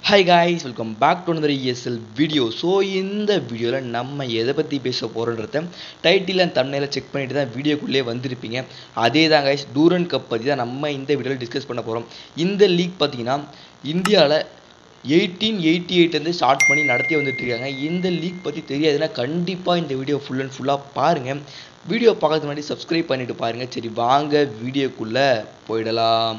hi guys welcome back to another ESL video so இந்த வீடியோவில் நம்ம எதை பற்றி பேச போகிறோன்றத டைட்டில் அண்ட் தமிழில் செக் பண்ணிட்டு தான் வீடியோக்குள்ளே வந்திருப்பீங்க அதே தான் காய்ஸ் டூரன் கப் பற்றி தான் நம்ம இந்த வீடியோவில் டிஸ்கஸ் பண்ண போகிறோம் இந்த லீக் பார்த்தீங்கன்னா இந்தியாவில் எயிட்டீன் எயிட்டி எயிட்லேருந்து ஸ்டார்ட் பண்ணி நடத்தி வந்துட்டு இருக்காங்க இந்த லீக் பற்றி தெரியாதுன்னா கண்டிப்பாக இந்த வீடியோ ஃபுல் அண்ட் ஃபுல்லாக பாருங்கள் வீடியோ பார்க்கறதுக்கு முன்னாடி சப்ஸ்கிரைப் பண்ணிட்டு பாருங்கள் சரி வாங்க வீடியோக்குள்ளே போயிடலாம்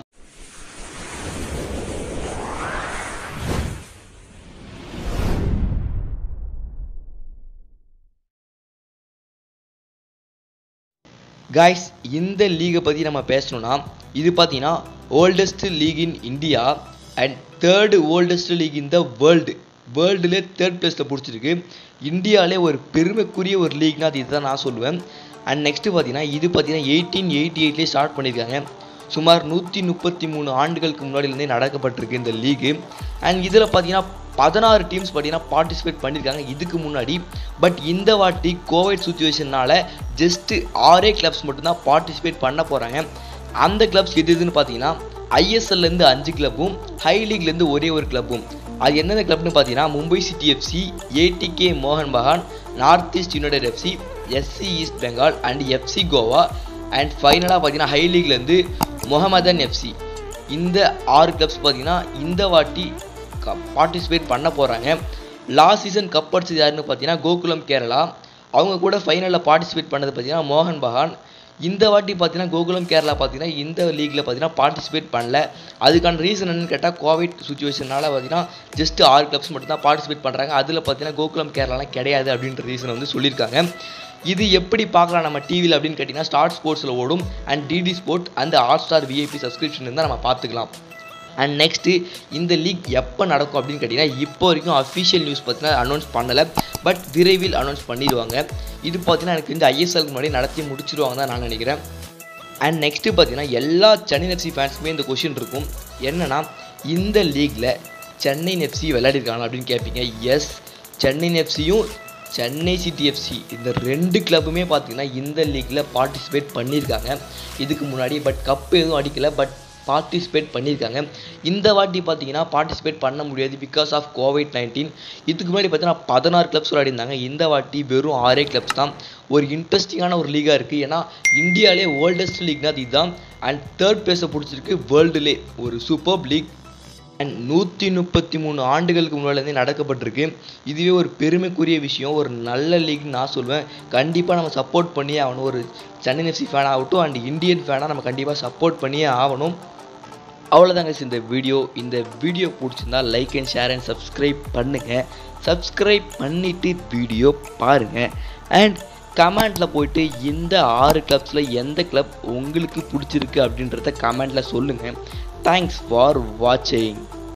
காய்ஸ் இந்த லீகை பற்றி நம்ம பேசணும்னா இது பார்த்தீங்கன்னா oldest league in India and third oldest league in the world வேர்ல்டுலே தேர்ட் பிளேஸில் பிடிச்சிருக்கு இந்தியாவிலே ஒரு பெருமைக்குரிய ஒரு லீக்னா அது இதுதான் நான் சொல்லுவேன் அண்ட் நெக்ஸ்ட்டு பார்த்தீங்கன்னா இது பார்த்தீங்கன்னா எயிட்டீன் எயிட்டி எயிட்லேயே ஸ்டார்ட் பண்ணியிருக்காங்க சுமார் நூற்றி முப்பத்தி மூணு ஆண்டுகளுக்கு முன்னாடிலேருந்தே நடக்கப்பட்டிருக்கு இந்த லீகு அண்ட் இதில் பார்த்தீங்கன்னா பதினாறு டீம்ஸ் பார்த்தீங்கன்னா பார்ட்டிசிபேட் பண்ணியிருக்காங்க இதுக்கு முன்னாடி பட் இந்த வாட்டி கோவிட் சுச்சுவேஷனால் ஜஸ்ட்டு ஆறே கிளப்ஸ் மட்டும்தான் பார்ட்டிசிபேட் பண்ண போகிறாங்க அந்த கிளப்ஸ் எது எதுன்னு பார்த்தீங்கன்னா ஐஎஸ்எல்லேருந்து அஞ்சு கிளப்பும் ஹை லீக்லேருந்து ஒரே ஒரு கிளப்பும் அது எந்தெந்த கிளப்னு பார்த்தீங்கன்னா மும்பை சிட்டி எஃப்சி ஏடிகே மோகன் Bagan North East United FC SC East Bengal and FC Goa and ஃபைனலாக பார்த்தீங்கன்னா ஹை லீக்லேருந்து முகமதன் எஃப்சி இந்த ஆறு கிளப்ஸ் பார்த்தீங்கன்னா இந்த வாட்டி பார்ட்டிசிபேட் பண்ண போகிறாங்க லாஸ்ட் சீசன் கப் அடிச்சது யாருன்னு பார்த்தீங்கன்னா கோகுலம் கேரளா அவங்க கூட ஃபைனலில் பார்ட்டிசிபேட் பண்ணது பார்த்தீங்கன்னா மோகன் பகான் இந்த வாட்டி பார்த்தீங்கன்னா கோகுலம் கேரளா பார்த்தீங்கன்னா இந்த லீக்கில் பார்த்தீங்கன்னா பார்ட்டிசிபேட் பண்ணல அதுக்கான ரீசன் என்னன்னு கேட்டால் கோவிட் சுச்சுவேஷனால் பார்த்தீங்கன்னா ஜஸ்ட் ஆறு கிளப்ஸ் மட்டும் தான் பார்ட்டிசிபேட் பண்ணுறாங்க அதில் பார்த்தீங்கன்னா கோகுலம் கேரளாலாம் கிடையாது அப்படின்ற ரீசன் வந்து சொல்லியிருக்காங்க இது எப்படி பார்க்கலாம் நம்ம டிவியில் அப்படின்னு கேட்டிங்கன்னா ஸ்டார் ஸ்போர்ட்ஸில் ஓடும் அண்ட் டிடி ஸ்போர்ட் அந்த ஹாட் ஸ்டார் விஐபி சப்ஸ்கிரிப்ஷன் இருந்தால் நம்ம பார்த்துக்கலாம் அண்ட் நெக்ஸ்ட்டு இந்த லீக் எப்போ நடக்கும் அப்படின்னு கேட்டிங்கன்னா இப்போ வரைக்கும் அஃபிஷியல் நியூஸ் பார்த்தீங்கன்னா அனௌன்ஸ் பண்ணலை பட் விரைவில் அனௌன்ஸ் பண்ணிடுவாங்க இது பார்த்தீங்கன்னா எனக்கு இந்த ஐஎஸ்எல்க்கு முன்னாடி நடத்தி முடிச்சிடுவாங்க தான் நான் நினைக்கிறேன் அண்ட் நெக்ஸ்ட்டு பார்த்தீங்கன்னா எல்லா சென்னை எஃப்சி ஃபேன்ஸுமே இந்த கொஷின் இருக்கும் என்னென்னா இந்த லீக்கில் சென்னை எஃப்சி விளையாடிருக்காங்க அப்படின்னு கேட்பீங்க எஸ் சென்னை எஃப்சியும் சென்னை சிட்டி எஃப்சி இந்த ரெண்டு கிளப்புமே பார்த்தீங்கன்னா இந்த லீக்கில் பார்ட்டிசிபேட் பண்ணியிருக்காங்க இதுக்கு முன்னாடி பட் கப் எதுவும் அடிக்கலை பட் பார்ட்டிசிபேட் பண்ணியிருக்காங்க இந்த வாட்டி பார்த்தீங்கன்னா பார்ட்டிசிபேட் பண்ண முடியாது பிகாஸ் ஆஃப் கோவிட் நைன்டீன் இதுக்கு முன்னாடி பார்த்தீங்கன்னா பதினாறு கிளப்ஸ் விளையாடிருந்தாங்க இந்த வாட்டி வெறும் ஆறே கிளப்ஸ் தான் ஒரு இன்ட்ரெஸ்டிங்கான ஒரு லீகாக இருக்குது ஏன்னா இந்தியாவிலே ஓல்டஸ்ட் லீக்னா அது இதுதான் அண்ட் தேர்ட் பிளேஸை பிடிச்சிருக்கு வேர்ல்டுலே ஒரு சூப்பர் லீக் அண்ட் நூற்றி முப்பத்தி மூணு ஆண்டுகளுக்கு முன்னாடிலேருந்தே நடக்கப்பட்டிருக்கு இதுவே ஒரு பெருமைக்குரிய விஷயம் ஒரு நல்ல லீக் நான் சொல்வேன் கண்டிப்பாக நம்ம சப்போர்ட் பண்ணியே ஆகணும் ஒரு சென்னை எஃப்சி ஃபேன் ஆகட்டும் அண்ட் இந்தியன் ஃபேனாக நம்ம கண்டிப்பாக சப்போர்ட் பண்ணியே ஆகணும் அவ்வளோதாங்க இந்த வீடியோ இந்த வீடியோ பிடிச்சிருந்தா like and share and subscribe பண்ணுங்கள் சப்ஸ்கிரைப் பண்ணிவிட்டு வீடியோ பாருங்கள் அண்ட் கமெண்ட்டில் போயிட்டு இந்த ஆறு கிளப்ஸில் எந்த கிளப் உங்களுக்கு பிடிச்சிருக்கு அப்படின்றத கமெண்ட்டில் சொல்லுங்கள் தேங்க்ஸ் ஃபார் வாட்சிங்